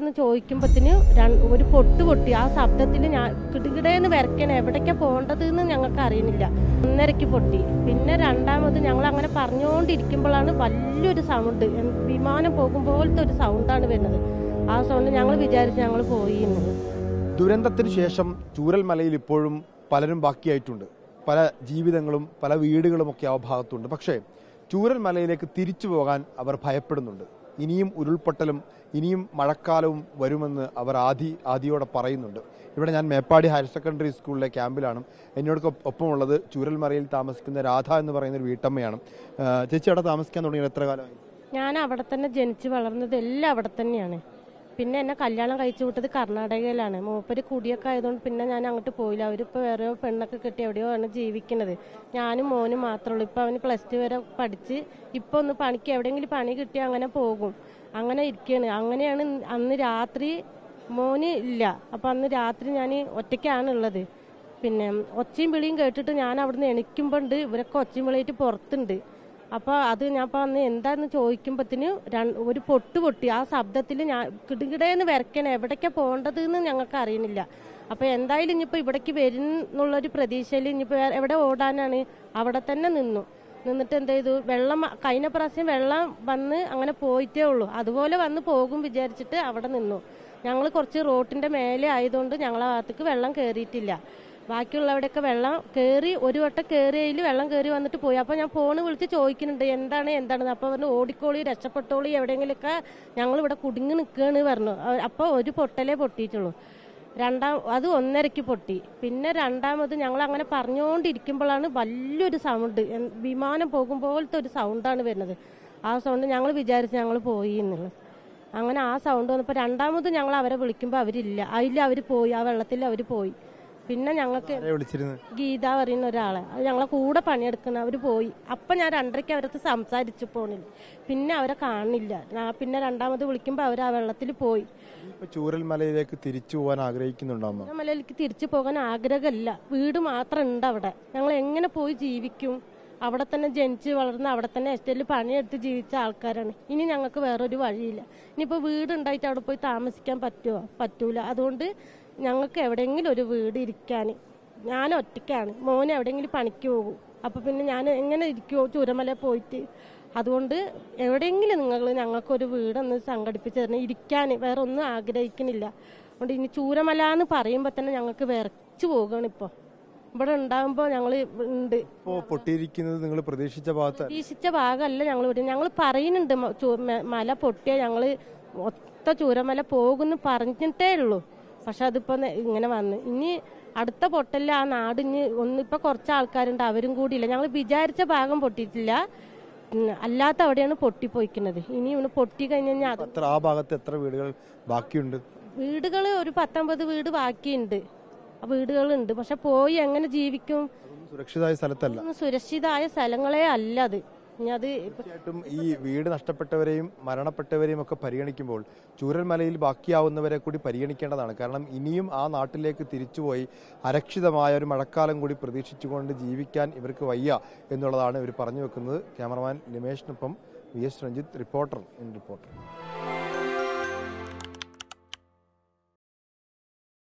എന്തായിരുന്നു ചോദിക്കുമ്പത്തിന് ഒരു പൊട്ട് പൊട്ടി ആ ശബ്ദത്തിൽ ഞാൻ കിടുകിടേന്ന് വരയ്ക്കണം എവിടേക്കാ പോകേണ്ടത് എന്ന് ഞങ്ങൾക്ക് അറിയുന്നില്ല ഒന്നരയ്ക്ക് പൊട്ടി പിന്നെ രണ്ടാമത് ഞങ്ങൾ അങ്ങനെ പറഞ്ഞുകൊണ്ടിരിക്കുമ്പോഴാണ് വലിയൊരു സൗണ്ട് വിമാനം പോകും പോലത്തെ ഒരു സൗണ്ടാണ് വരുന്നത് ആ സൗണ്ട് ഞങ്ങൾ വിചാരിച്ച് ഞങ്ങൾ പോയി എന്നുള്ളത് ദുരന്തത്തിന് ശേഷം ചൂരൽമലയിൽ ഇപ്പോഴും പലരും ബാക്കിയായിട്ടുണ്ട് പല ജീവിതങ്ങളും പല വീടുകളും ഒക്കെ ആ ഭാഗത്തുണ്ട് പക്ഷേ ചൂരൽമലയിലേക്ക് തിരിച്ചു പോകാൻ അവർ ഭയപ്പെടുന്നുണ്ട് ഇനിയും ഉരുൾപൊട്ടലും ഇനിയും മഴക്കാലവും വരുമെന്ന് അവർ ആദി ആദിയോടെ പറയുന്നുണ്ട് ഇവിടെ ഞാൻ മേപ്പാടി ഹയർ സെക്കൻഡറി സ്കൂളിലെ ക്യാമ്പിലാണ് എന്നോട് ഒപ്പമുള്ളത് ചൂരൽമലയിൽ താമസിക്കുന്ന രാധ എന്ന് പറയുന്ന ഒരു വീട്ടമ്മയാണ് ആ, ചേച്ചി അവിടെ താമസിക്കാൻ തുടങ്ങിയത് എത്ര കാലമായി ഞാൻ അവിടെ തന്നെ ജനിച്ച് വളർന്നത് എല്ലാം അവിടെ തന്നെയാണ് പിന്നെ എന്നെ കല്യാണം കഴിച്ചു വിട്ടത് കർണാടകയിലാണ് മൂപ്പര് കുടിയൊക്കെ ആയതുകൊണ്ട് പിന്നെ ഞാൻ അങ്ങോട്ട് പോയില്ല അവരിപ്പോൾ വേറെ പെണ്ണൊക്കെ കിട്ടി എവിടെയോ ആണ് ജീവിക്കുന്നത് ഞാനും മോനും മാത്രമേ ഉള്ളൂ ഇപ്പം അവന് പ്ലസ് ടു വരെ പഠിച്ച് ഇപ്പം ഒന്ന് പണിക്ക് എവിടെയെങ്കിലും പണി കിട്ടി അങ്ങനെ പോകും അങ്ങനെ ഇരിക്കുകയാണ് അങ്ങനെയാണ് അന്ന് രാത്രി മോന് ഇല്ല അപ്പം അന്ന് രാത്രി ഞാൻ ഒറ്റയ്ക്കാണ് ഉള്ളത് പിന്നെ ഒച്ചയും വിളിയും കേട്ടിട്ട് ഞാൻ അവിടുന്ന് എണിക്കുമ്പോണ്ട് ഇവരൊക്കെ ഒച്ചയും വിളിയായിട്ട് പുറത്തുണ്ട് അപ്പോൾ അത് ഞാൻ അപ്പോൾ അന്ന് എന്താന്ന് ചോദിക്കുമ്പത്തിന് ഒരു പൊട്ട് പൊട്ടി ആ ശബ്ദത്തിൽ ഞാൻ കിടുകിടേന്ന് വരയ്ക്കണം എവിടേക്കാ പോകേണ്ടത് എന്ന് ഞങ്ങൾക്ക് അറിയുന്നില്ല അപ്പോൾ എന്തായാലും ഇനിയിപ്പോൾ ഇവിടേക്ക് വരും എന്നുള്ളൊരു പ്രതീക്ഷയിൽ ഇനിയിപ്പോൾ എവിടെ ഓടാനാണ് അവിടെ തന്നെ നിന്നു നിന്നിട്ട് എന്ത് ചെയ്തു വെള്ളം കഴിഞ്ഞ പ്രാവശ്യം വെള്ളം വന്ന് അങ്ങനെ പോയിട്ടേ ഉള്ളൂ അതുപോലെ വന്ന് പോകും വിചാരിച്ചിട്ട് അവിടെ നിന്നു ഞങ്ങൾ കുറച്ച് റോട്ടിന്റെ മേലെ ആയതുകൊണ്ട് ഞങ്ങളെ ഭാഗത്തേക്ക് വെള്ളം കയറിയിട്ടില്ല ബാക്കിയുള്ളവിടെയൊക്കെ വെള്ളം കയറി ഒരു വട്ടം കയറിയതിൽ വെള്ളം കയറി വന്നിട്ട് പോയി അപ്പോൾ ഞാൻ ഫോൺ വിളിച്ച് ചോദിക്കുന്നുണ്ട് എന്താണ് എന്താണെന്ന് അപ്പോൾ പറഞ്ഞു ഓടിക്കോളി രക്ഷപ്പെട്ടോളി എവിടെയെങ്കിലുമൊക്കെ ഞങ്ങൾ ഇവിടെ കുടുങ്ങി നിൽക്കുകയാണ് പറഞ്ഞു അപ്പോൾ ഒരു പൊട്ടലേ പൊട്ടിയിട്ടുള്ളൂ രണ്ടാം അത് ഒന്നരയ്ക്ക് പൊട്ടി പിന്നെ രണ്ടാമത് ഞങ്ങൾ അങ്ങനെ പറഞ്ഞുകൊണ്ടിരിക്കുമ്പോഴാണ് വലിയൊരു സൗണ്ട് വിമാനം പോകും പോലത്തെ ഒരു സൗണ്ടാണ് വരുന്നത് ആ സൗണ്ട് ഞങ്ങൾ വിചാരിച്ച് ഞങ്ങൾ പോയി എന്നുള്ളത് അങ്ങനെ ആ സൗണ്ട് വന്നപ്പോൾ രണ്ടാമത് ഞങ്ങൾ അവരെ വിളിക്കുമ്പോൾ അവരില്ല അതിൽ അവർ പോയി ആ വെള്ളത്തിൽ അവർ പോയി പിന്നെ ഞങ്ങൾക്ക് ആരെയാ വിളിച്ചിരുന്നത് ഗീത പറയുന്ന ഒരാളെ അത് ഞങ്ങളെ കൂടെ പണിയെടുക്കുന്ന അവർ പോയി അപ്പം ഞാൻ രണ്ടരയ്ക്ക് അവരടുത്ത് സംസാരിച്ചു പോണില്ല പിന്നെ അവരെ കാണില്ല ഞാൻ പിന്നെ രണ്ടാമത് വിളിക്കുമ്പോൾ അവർ ആ വെള്ളത്തിൽ പോയി ഇപ്പൊ ചൂരൽമലയിലേക്ക് തിരിച്ചു പോകാൻ ആഗ്രഹിക്കുന്നുണ്ടോ അമ്മ മലയിലേക്ക് തിരിച്ചു പോകാൻ ആഗ്രഹമില്ല വീട് മാത്രം ഉണ്ട് അവിടെ ഞങ്ങൾ എങ്ങനെ പോയി ജീവിക്കും അവിടെ തന്നെ ജനിച്ച് വളർന്ന് അവിടെ തന്നെ എസ്റ്റേറ്റിൽ പണിയെടുത്ത് ജീവിച്ച ആൾക്കാരാണ് ഇനി ഞങ്ങൾക്ക് വേറൊരു വഴിയില്ല ഇനിയിപ്പോൾ വീടുണ്ടായിട്ട് അവിടെ പോയി താമസിക്കാൻ പറ്റുമോ പറ്റൂല അതുകൊണ്ട് ഞങ്ങൾക്ക് എവിടെയെങ്കിലും ഒരു വീട് ഇരിക്കാൻ ഞാൻ ഒറ്റയ്ക്കാണ് മോൻ എവിടെയെങ്കിലും പണിക്ക് പോകും അപ്പോൾ പിന്നെ ഞാൻ എങ്ങനെ ഇരിക്കുമോ ചൂരമല പോയിട്ട് അതുകൊണ്ട് എവിടെയെങ്കിലും നിങ്ങൾ ഞങ്ങൾക്കൊരു വീടൊന്ന് സംഘടിപ്പിച്ച് തരണം ഇരിക്കാൻ വേറെ ഒന്നും ആഗ്രഹിക്കുന്നില്ല അതുകൊണ്ട് ഇനി ചൂരമല എന്ന് പറയുമ്പോൾ തന്നെ ഞങ്ങൾക്ക് വിറച്ചു പോകുകയാണ് ഇപ്പോൾ ഇവിടെ ഉണ്ടാകുമ്പോൾ ഞങ്ങൾ ഉണ്ട് ഇപ്പോ പൊട്ടിയിരിക്കുന്നത് നിങ്ങൾ പ്രതീക്ഷിച്ച ഭാഗത്ത് പ്രതീക്ഷിച്ച ഭാഗമല്ല ഞങ്ങൾ ഇവിടെ ഞങ്ങൾ പറയുന്നുണ്ട് മ- ചു- മ- മല പൊട്ടിയ ഞങ്ങൾ ഒത്ത ചൂരമല പോകുന്നു പറഞ്ഞിട്ടേ ഉള്ളൂ പക്ഷെ അതിപ്പോ നെ- ഇങ്ങനെ വന്ന് ഇനി അടുത്ത പൊട്ടലിൽ ആ നാട് ഇനി ഒന്നിപ്പോ കുറച്ച് ആൾക്കാരുണ്ട് അവരും കൂടിയില്ല ഞങ്ങൾ വിചാരിച്ച ഭാഗം പൊട്ടിയിട്ടില്ല ഉം, അല്ലാത്ത അവിടെയാണ് പൊട്ടിപ്പോയിക്കുന്നത് ഇനി ഇവന് പൊട്ടി കഴിഞ്ഞ് കഴിഞ്ഞാൽ അത് എത്ര ആ ഭാഗത്ത് എത്ര വീടുകൾ ബാക്കിയുണ്ട് വീടുകൾ ഒരു പത്തൊമ്പത് വീട് ബാക്കിയുണ്ട് ആ വീടുകളുണ്ട് പക്ഷെ പോയി എങ്ങനെ ജീവിക്കും അതൊന്നും സുരക്ഷിതമായ സ്ഥലത്തല്ല ഒന്നും സുരക്ഷിതമായ സ്ഥലങ്ങളെ അല്ല അത് ഇനി അത് ഇപ്പൊ തീർച്ചയായിട്ടും ഈ വീട് നഷ്ടപ്പെട്ടവരെയും മരണപ്പെട്ടവരെയും ഒക്കെ പരിഗണിക്കുമ്പോൾ ചൂരൽമലയിൽ ബാക്കിയാവുന്നവരെ കൂടി പരിഗണിക്കേണ്ടതാണ് കാരണം ഇനിയും ആ നാട്ടിലേക്ക് തിരിച്ചുപോയി അരക്ഷിതമായ ഒരു മഴക്കാലം കൂടി പ്രതീക്ഷിച്ചുകൊണ്ട് ജീവിക്കാൻ ഇവർക്ക് വയ്യ എന്നുള്ളതാണ് ഇവർ പറഞ്ഞു വെക്കുന്നത് ക്യാമറമാൻ നിമേഷിനൊപ്പം V S Ranjith reporter in reporter